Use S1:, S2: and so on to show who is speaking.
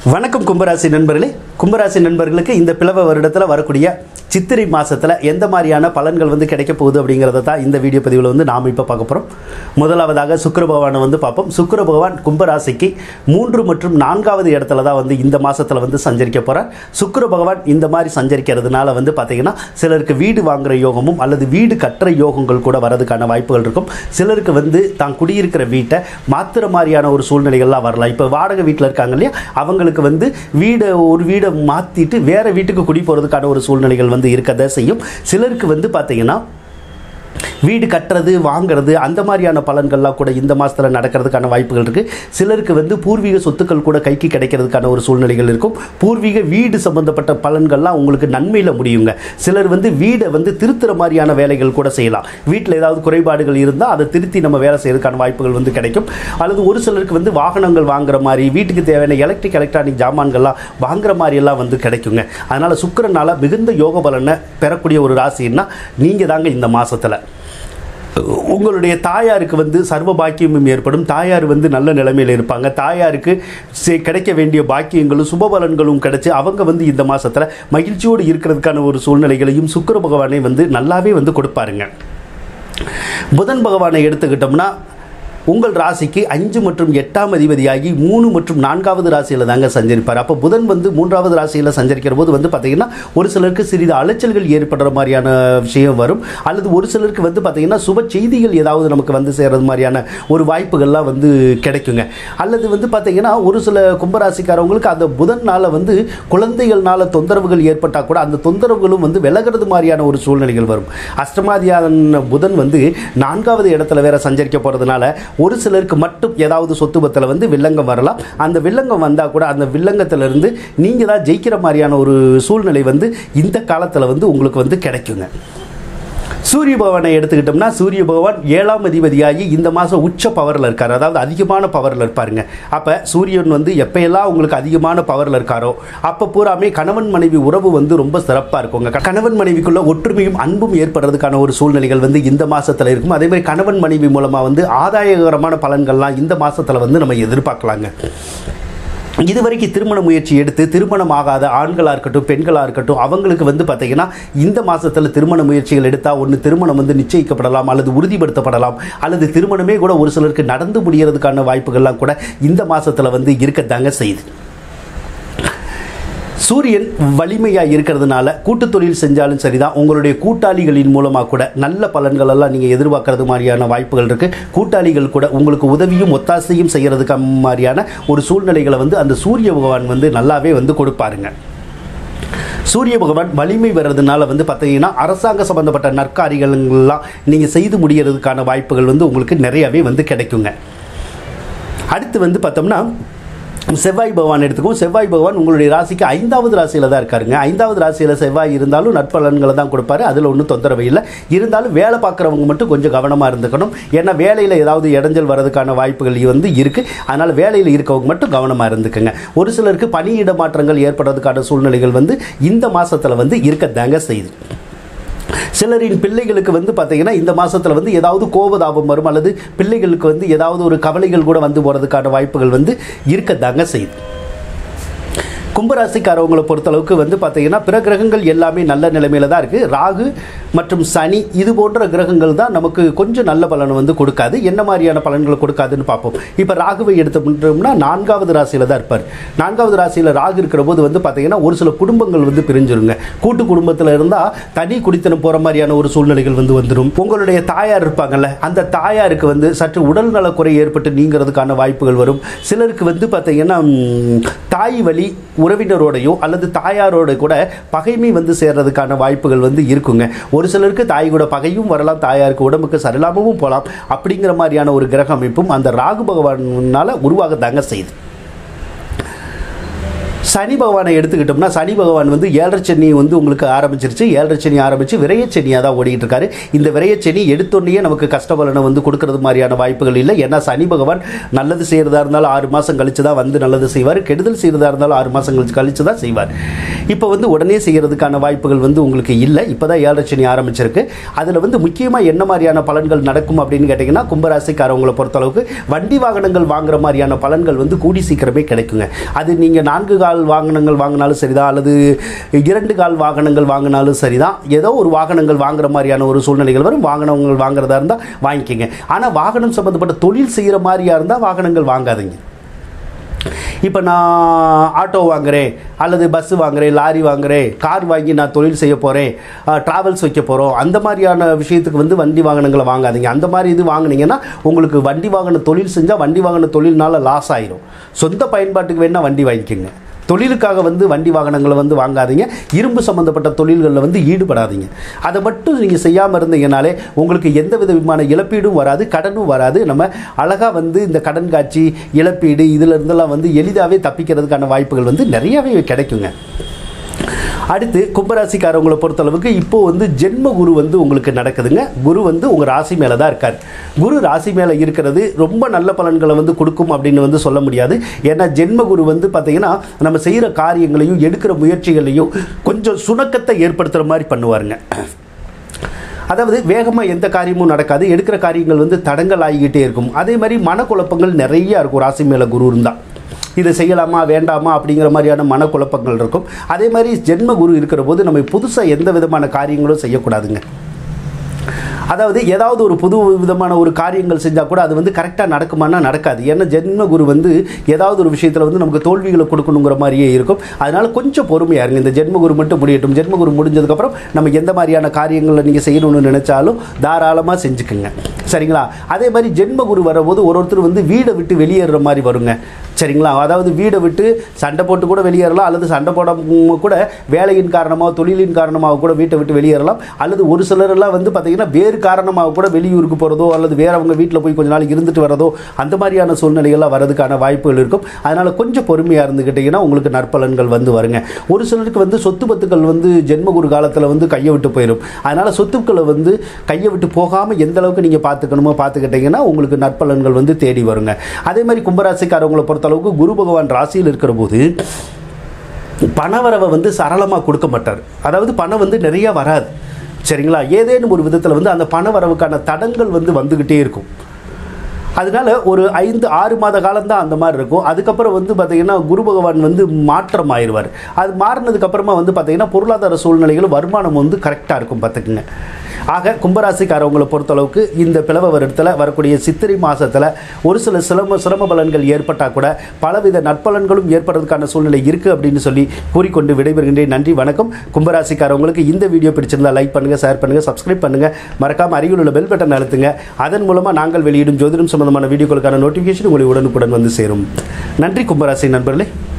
S1: வணக்கம் கும்பராசி நண்பர்களே கும்பராசி நண்பர்களுக்கு இந்த பிளவ வருடத்தில் வரக்கூடிய சித்திரை மாதத்தில் எந்த மாதிரியான பலன்கள் வந்து கிடைக்க போகுது அப்படிங்கிறத தான் இந்த வீடியோ பதிவில் வந்து நாம் இப்போ பார்க்க போகிறோம் முதலாவதாக சுக்கிர பகவானை வந்து பார்ப்போம் சுக்கிர பகவான் கும்பராசிக்கு மூன்று மற்றும் நான்காவது இடத்துல தான் வந்து இந்த மாதத்தில் வந்து சஞ்சரிக்க போகிறார் சுக்கிர பகவான் இந்த மாதிரி சஞ்சரிக்கிறதுனால வந்து பார்த்தீங்கன்னா சிலருக்கு வீடு வாங்குற யோகமும் அல்லது வீடு கட்டுற யோகங்கள் கூட வரதுக்கான வாய்ப்புகள் இருக்கும் சிலருக்கு வந்து தான் குடியிருக்கிற வீட்டை மாத்துற மாதிரியான ஒரு சூழ்நிலைகள்லாம் வரலாம் இப்போ வாடகை வீட்டில் இருக்காங்க இல்லையா அவங்களுக்கு வந்து வீடை ஒரு வீடை மாற்றிட்டு வேறு வீட்டுக்கு குடி போகிறதுக்கான ஒரு சூழ்நிலைகள் வந்து இருக்கதான் செய்யும் சிலருக்கு வந்து பார்த்தீங்கன்னா வீடு கட்டுறது வாங்குறது அந்த மாதிரியான பலன்கள்லாம் கூட இந்த மாதத்தில் நடக்கிறதுக்கான வாய்ப்புகள் இருக்குது சிலருக்கு வந்து பூர்வீக சொத்துக்கள் கூட கைக்கு கிடைக்கிறதுக்கான ஒரு சூழ்நிலைகள் இருக்கும் பூர்வீக வீடு சம்பந்தப்பட்ட பலன்கள்லாம் உங்களுக்கு நன்மையில் முடியுங்க சிலர் வந்து வீடை வந்து திருத்துற மாதிரியான வேலைகள் கூட செய்யலாம் வீட்டில் ஏதாவது குறைபாடுகள் இருந்தால் அதை திருத்தி நம்ம வேலை செய்யறதுக்கான வாய்ப்புகள் வந்து கிடைக்கும் அல்லது ஒரு சிலருக்கு வந்து வாகனங்கள் வாங்குற மாதிரி வீட்டுக்கு தேவையான எலக்ட்ரிக் எலக்ட்ரானிக் ஜாமான்கள்லாம் வாங்குற மாதிரி எல்லாம் வந்து கிடைக்குங்க அதனால் சுக்கிரனால மிகுந்த யோக பலனை பெறக்கூடிய ஒரு ராசின்னா நீங்கள் தாங்க இந்த மாதத்தில் உங்களுடைய தாயாருக்கு வந்து சர்வ பாக்கியமும் ஏற்படும் தாயார் வந்து நல்ல நிலைமையில் இருப்பாங்க தாயாருக்கு சே- கிடைக்க வேண்டிய பாக்கியங்களும் சுபபலன்களும் கிடைச்சு அவங்க வந்து இந்த மாசத்துல மகிழ்ச்சியோடு இருக்கிறதுக்கான ஒரு சூழ்நிலைகளையும் சுக்கிர பகவானை வந்து நல்லாவே வந்து கொடுப்பாருங்க புதன் பகவானை எடுத்துக்கிட்டோம்னா உங்கள் ராசிக்கு அஞ்சு மற்றும் எட்டாம் அதிபதியாகி மூணு மற்றும் நான்காவது ராசியில் தாங்க சஞ்சரிப்பார் அப்போ புதன் வந்து மூன்றாவது ராசியில் சஞ்சரிக்கிற போது வந்து பார்த்தீங்கன்னா ஒரு சிலருக்கு சிறிது அலைச்சல்கள் ஏற்படுற மாதிரியான விஷயம் வரும் அல்லது ஒரு சிலருக்கு வந்து பார்த்தீங்கன்னா சுப செய்திகள் ஏதாவது நமக்கு வந்து சேர்றது மாதிரியான ஒரு வாய்ப்புகள்லாம் வந்து கிடைக்குங்க அல்லது வந்து பார்த்தீங்கன்னா ஒரு சில கும்பராசிக்காரவங்களுக்கு அந்த புதன்னால வந்து குழந்தைகள்னால தொந்தரவுகள் ஏற்பட்டால் கூட அந்த தொந்தரவுகளும் வந்து விலகிறது மாதிரியான ஒரு சூழ்நிலைகள் வரும் அஷ்டமாதியான புதன் வந்து நான்காவது இடத்துல வேற சஞ்சரிக்க போகிறதுனால ஒரு சிலருக்கு மட்டும் ஏதாவது சொத்து பத்தில் வந்து வில்லங்கம் வரலாம் அந்த வில்லங்கம் வந்தால் கூட அந்த வில்லங்கத்திலிருந்து நீங்கள் தான் ஜெயிக்கிற மாதிரியான ஒரு சூழ்நிலை வந்து இந்த காலத்தில் வந்து உங்களுக்கு வந்து கிடைக்குங்க சூரிய பகவானை எடுத்துக்கிட்டோம்னா சூரிய பகவான் ஏழாம் அதிபதியாகி இந்த மாதம் உச்ச பவரில் இருக்கார் அதாவது அதிகமான பவரில் இருப்பாருங்க அப்போ சூரியன் வந்து எப்பயெல்லாம் உங்களுக்கு அதிகமான பவரில் இருக்காரோ அப்போ பூராமே கணவன் மனைவி உறவு வந்து ரொம்ப சிறப்பாக இருக்குங்க க- கணவன் மனைவிக்குள்ள ஒற்றுமையும் அன்பும் ஏற்படுறதுக்கான ஒரு சூழ்நிலைகள் வந்து இந்த மாதத்தில் இருக்கும் அதே மாதிரி கணவன் மனைவி மூலமாக வந்து ஆதாயகரமான பலன்கள்லாம் இந்த மாதத்தில் வந்து நம்ம எதிர்பார்க்கலாங்க இதுவரைக்கும் திருமண முயற்சி எடுத்து திருமணம் ஆகாத ஆண்களாக இருக்கட்டும் பெண்களாக இருக்கட்டும் அவங்களுக்கு வந்து பார்த்தீங்கன்னா இந்த மாதத்தில் திருமண முயற்சிகள் எடுத்தால் ஒன்று திருமணம் வந்து நிச்சயிக்கப்படலாம் அல்லது உறுதிப்படுத்தப்படலாம் அல்லது திருமணமே கூட ஒரு சிலருக்கு நடந்து முடியறதுக்கான வாய்ப்புகள்லாம் கூட இந்த மாதத்தில் வந்து இருக்கத்தாங்க செய்யுது சூரியன் வலிமையாக இருக்கிறதுனால கூட்டு தொழில் செஞ்சாலும் சரிதான் உங்களுடைய கூட்டாளிகளின் மூலமாக கூட நல்ல பலன்கள் எல்லாம் நீங்கள் எதிர்பார்க்கறது மாதிரியான வாய்ப்புகள் இருக்குது கூட்டாளிகள் கூட உங்களுக்கு உதவியும் ஒத்தாசையும் செய்கிறதுக்கு மாதிரியான ஒரு சூழ்நிலைகளை வந்து அந்த சூரிய பகவான் வந்து நல்லாவே வந்து கொடுப்பாருங்க சூரிய பகவான் வலிமை வர்றதுனால வந்து பார்த்தீங்கன்னா அரசாங்க சம்பந்தப்பட்ட நற்காரியங்கள்லாம் நீங்கள் செய்து முடியறதுக்கான வாய்ப்புகள் வந்து உங்களுக்கு நிறையவே வந்து கிடைக்குங்க அடுத்து வந்து பார்த்தோம்னா செவ்வாய் பகவான் எடுத்துக்குவோம் செவ்வாய் பகவான் உங்களுடைய ராசிக்கு ஐந்தாவது ராசியில் தான் இருக்காருங்க ஐந்தாவது ராசியில் செவ்வாய் இருந்தாலும் நட்பலன்களை தான் கொடுப்பாரு அதில் ஒன்றும் தொந்தரவு இல்லை இருந்தாலும் வேலை பார்க்குறவங்க மட்டும் கொஞ்சம் கவனமாக இருந்துக்கணும் ஏன்னா வேலையில் ஏதாவது இடைஞ்சல் வர்றதுக்கான வாய்ப்புகள் வந்து இருக்குது அதனால் வேலையில் இருக்கவங்க மட்டும் கவனமாக இருந்துக்குங்க ஒரு சிலருக்கு பணியிட மாற்றங்கள் ஏற்படுறதுக்கான சூழ்நிலைகள் வந்து இந்த மாதத்தில் வந்து இருக்கத்தாங்க செய்யுது சிலரின் பிள்ளைகளுக்கு வந்து பார்த்தீங்கன்னா இந்த மாதத்தில் வந்து ஏதாவது கோபதாபம் வரும் அல்லது பிள்ளைகளுக்கு வந்து ஏதாவது ஒரு கவலைகள் கூட வந்து போகிறதுக்கான வாய்ப்புகள் வந்து இருக்கத்தாங்க செய்யுது கும்பராசிக்காரவங்களை பொறுத்தளவுக்கு வந்து பார்த்தீங்கன்னா பிற கிரகங்கள் எல்லாமே நல்ல நிலைமையில தான் இருக்குது ராகு மற்றும் சனி இது போன்ற கிரகங்கள் தான் நமக்கு கொஞ்சம் நல்ல பலனை வந்து கொடுக்காது என்ன மாதிரியான பலன்களை கொடுக்காதுன்னு பார்ப்போம் இப்போ ராகுவை எடுத்தோம்னா நான்காவது ராசியில் தான் இருப்பார் நான்காவது ராசியில் ராகு இருக்கிற போது வந்து பார்த்தீங்கன்னா ஒரு சில குடும்பங்கள் வந்து பிரிஞ்சிருங்க கூட்டு குடும்பத்தில் இருந்தால் தனி குடித்தனம் போகிற மாதிரியான ஒரு சூழ்நிலைகள் வந்து வந்துடும் உங்களுடைய தாயார் இருப்பாங்கல்ல அந்த தாயாருக்கு வந்து சற்று உடல் நலக்குறை ஏற்பட்டு நீங்கிறதுக்கான வாய்ப்புகள் வரும் சிலருக்கு வந்து பார்த்தீங்கன்னா ம், தாய் வழி உறவினரோடையோ அல்லது தாயாரோட கூட பகைமை வந்து சேர்றதுக்கான வாய்ப்புகள் வந்து இருக்குங்க ஒரு சிலருக்கு தாய் கூட பகையும் வரலாம் தாயாருக்கு உடம்புக்கு சரியில்லாமவும் போகலாம் அப்படிங்கிற மாதிரியான ஒரு கிரக அமைப்பும் அந்த ராகு பகவானால உருவாகத்தாங்க செய்யுது சனி பகவானை எடுத்துக்கிட்டோம்னா சனி பகவான் வந்து ஏழரை சனி வந்து உங்களுக்கு ஆரம்பிச்சிருச்சு ஏழரை சனி ஆரம்பித்து விரையச்சனியாக தான் ஓடிட்டு இருக்காரு இந்த விரையச்சனி எடுத்தோடனே நமக்கு கஷ்டபலனை வந்து கொடுக்கறது மாதிரியான வாய்ப்புகள் இல்லை ஏன்னா சனி பகவான் நல்லது செய்கிறதா இருந்தாலும் ஆறு மாதம் கழிச்சு தான் வந்து நல்லது செய்வார் கெடுதல் செய்கிறதா இருந்தாலும் ஆறு மாதம் கழிச்சு கழிச்சு தான் செய்வார் இப்போ வந்து உடனே செய்கிறதுக்கான வாய்ப்புகள் வந்து உங்களுக்கு இல்லை இப்போ தான் ஏழரை சனி ஆரம்பிச்சிருக்கு அதில் வந்து முக்கியமாக என்ன மாதிரியான பலன்கள் நடக்கும் அப்படின்னு கேட்டிங்கன்னா கும்பராசிக்காரவங்களை பொறுத்தளவுக்கு வண்டி வாகனங்கள் வாங்குற மாதிரியான பலன்கள் வந்து கூடி சீக்கிரமே கிடைக்குங்க அது நீங்கள் நான்கு கால் வாகனங்கள் வாங்கினாலும் சரிதான் அல்லது இரண்டு கால் வாகனங்கள் வாங்கினாலும் சரிதான் ஏதோ ஒரு வாகனங்கள் வாங்குற மாதிரியான ஒரு சூழ்நிலைகள் வரும் வாகனங்கள் வாங்குறதா இருந்தால் வாங்கிக்கோங்க ஆனால் வாகனம் சம்மந்தப்பட்ட தொழில் செய்கிற மாதிரியா இருந்தால் வாகனங்கள் வாங்காதீங்க இப்போ நான் ஆட்டோ வாங்குறேன் அல்லது பஸ் வாங்குறேன் லாரி வாங்குறேன் கார் வாங்கி நான் தொழில் செய்ய போகிறேன் ட்ராவல்ஸ் வைக்க போகிறோம் அந்த மாதிரியான விஷயத்துக்கு வந்து வண்டி வாகனங்களை வாங்காதீங்க அந்த மாதிரி இது வாங்குனீங்கன்னா உங்களுக்கு வண்டி வாகன தொழில் செஞ்சால் வண்டி வாகன தொழில்னால லாஸ் ஆயிரும் சொந்த பயன்பாட்டுக்கு வேணால் வண்டி வாங்கிக்கோங்க தொழிலுக்காக வந்து வண்டி வாகனங்களை வந்து வாங்காதீங்க இரும்பு சம்மந்தப்பட்ட தொழில்களில் வந்து ஈடுபடாதீங்க அதை மட்டும் நீங்கள் செய்யாமல் இருந்தீங்கனாலே உங்களுக்கு எந்த விதமான இழப்பீடும் வராது கடனும் வராது நம்ம அழகாக வந்து இந்த கடன் காட்சி இழப்பீடு இதில் இருந்தெல்லாம் வந்து எளிதாகவே தப்பிக்கிறதுக்கான வாய்ப்புகள் வந்து நிறையாவே கிடைக்குங்க அடுத்து கும்பராசிக்காரவங்களை பொறுத்தளவுக்கு இப்போ வந்து ஜென்ம குரு வந்து உங்களுக்கு நடக்குதுங்க குரு வந்து உங்கள் ராசி மேலே தான் இருக்கார் குரு ராசி மேலே இருக்கிறது ரொம்ப நல்ல பலன்களை வந்து கொடுக்கும் அப்படின்னு வந்து சொல்ல முடியாது ஏன்னா ஜென்ம குரு வந்து பார்த்தீங்கன்னா நம்ம செய்கிற காரியங்களையும் எடுக்கிற முயற்சிகளையும் கொஞ்சம் சுணக்கத்தை ஏற்படுத்துகிற மாதிரி பண்ணுவாருங்க அதாவது வேகமாக எந்த காரியமும் நடக்காது எடுக்கிற காரியங்கள் வந்து தடங்கள் ஆகிக்கிட்டே இருக்கும் அதே மாதிரி மனக்குழப்பங்கள் நிறைய இருக்கும் ராசி மேலே குரு இருந்தால் இதை செய்யலாமா வேண்டாமா அப்படிங்கிற மாதிரியான மனக்குழப்பங்கள் இருக்கும் அதே மாதிரி ஜென்ம குரு இருக்கிற போது நம்ம புதுசாக எந்த விதமான காரியங்களும் செய்யக்கூடாதுங்க அதாவது ஏதாவது ஒரு புது விதமான ஒரு காரியங்கள் செஞ்சால் கூட அது வந்து கரெக்டாக நடக்குமானா நடக்காது ஏன்னா ஜென்ம குரு வந்து ஏதாவது ஒரு விஷயத்தில் வந்து நமக்கு தோல்விகளை கொடுக்கணுங்கிற மாதிரியே இருக்கும் அதனால் கொஞ்சம் பொறுமையாக இருங்க இந்த ஜென்ம குரு மட்டும் முடியட்டும் ஜென்ம குரு முடிஞ்சதுக்கப்புறம் நம்ம எந்த மாதிரியான காரியங்களை நீங்கள் செய்யணும்னு நினச்சாலும் தாராளமாக செஞ்சுக்குங்க சரிங்களா அதே மாதிரி ஜென்ம குரு வரும்போது ஒரு ஒருத்தர் வந்து வீடை விட்டு வெளியேறுற மாதிரி வருங்க சரிங்களா அதாவது வீடை விட்டு சண்டை போட்டு கூட வெளியேறலாம் அல்லது சண்டை போடாம கூட வேலையின் காரணமாக தொழிலின் காரணமாக கூட வீட்டை விட்டு வெளியேறலாம் அல்லது ஒரு சிலரெல்லாம் வந்து பார்த்திங்கன்னா வேறு காரணமாக கூட வெளியூருக்கு போகிறதோ அல்லது வேற அவங்க வீட்டில் போய் கொஞ்ச நாள் இருந்துட்டு வரதோ அந்த மாதிரியான சூழ்நிலைகள்லாம் வரதுக்கான வாய்ப்புகள் இருக்கும் அதனால் கொஞ்சம் பொறுமையாக இருந்துக்கிட்டிங்கன்னா உங்களுக்கு நற்பலன்கள் வந்து வருங்க ஒரு சிலருக்கு வந்து சொத்து பத்துக்கள் வந்து ஜென்மகுரு காலத்தில் வந்து கையை விட்டு போயிடும் அதனால் சொத்துக்களை வந்து கையை விட்டு போகாமல் எந்த அளவுக்கு நீங்கள் பார்த்துக்கணுமோ பார்த்துக்கிட்டிங்கன்னா உங்களுக்கு நற்பலன்கள் வந்து தேடி வருங்க அதே மாதிரி கும்பராசிக்காரவங்களை பொறுத்தளவுக்கு குரு பகவான் ராசியில் இருக்கிற போது பணவரவை வந்து சரளமாக கொடுக்க மாட்டார் அதாவது பணம் வந்து நிறைய வராது சரிங்களா ஏதேனும் ஒரு விதத்தில் வந்து அந்த பண வரவுக்கான தடங்கள் வந்து வந்துக்கிட்டே இருக்கும் அதனால ஒரு ஐந்து ஆறு மாத காலம்தான் அந்த மாதிரி இருக்கும் அதுக்கப்புறம் வந்து பார்த்திங்கன்னா குரு பகவான் வந்து மாற்றம் ஆயிடுவார் அது மாறினதுக்கு அப்புறமா வந்து பார்த்திங்கன்னா பொருளாதார சூழ்நிலைகள் வருமானம் வந்து கரெக்டாக இருக்கும் பார்த்துக்குங்க ஆக கும்பராசிக்காரவங்களை பொறுத்தளவுக்கு இந்த பிளவ வருடத்தில் வரக்கூடிய சித்திரை மாதத்தில் ஒரு சில சிரம சிரம பலன்கள் ஏற்பட்டால் கூட பலவித நற்பலன்களும் ஏற்படுறதுக்கான சூழ்நிலை இருக்குது அப்படின்னு சொல்லி கூறிக்கொண்டு விடைபெறுகின்றேன் நன்றி வணக்கம் கும்பராசிக்காரவங்களுக்கு இந்த வீடியோ பிடிச்சிருந்தா லைக் பண்ணுங்கள் ஷேர் பண்ணுங்கள் சப்ஸ்கிரைப் பண்ணுங்கள் மறக்காமல் அருகில் உள்ள பெல் பட்டன் அழுத்துங்க அதன் மூலமாக நாங்கள் வெளியிடும் ஜோதிடம் சம்பந்தமான வீடியோக்களுக்கான நோட்டிஃபிகேஷன் உங்களை உடனுக்குடன் வந்து சேரும் நன்றி கும்பராசி நண்பர்களே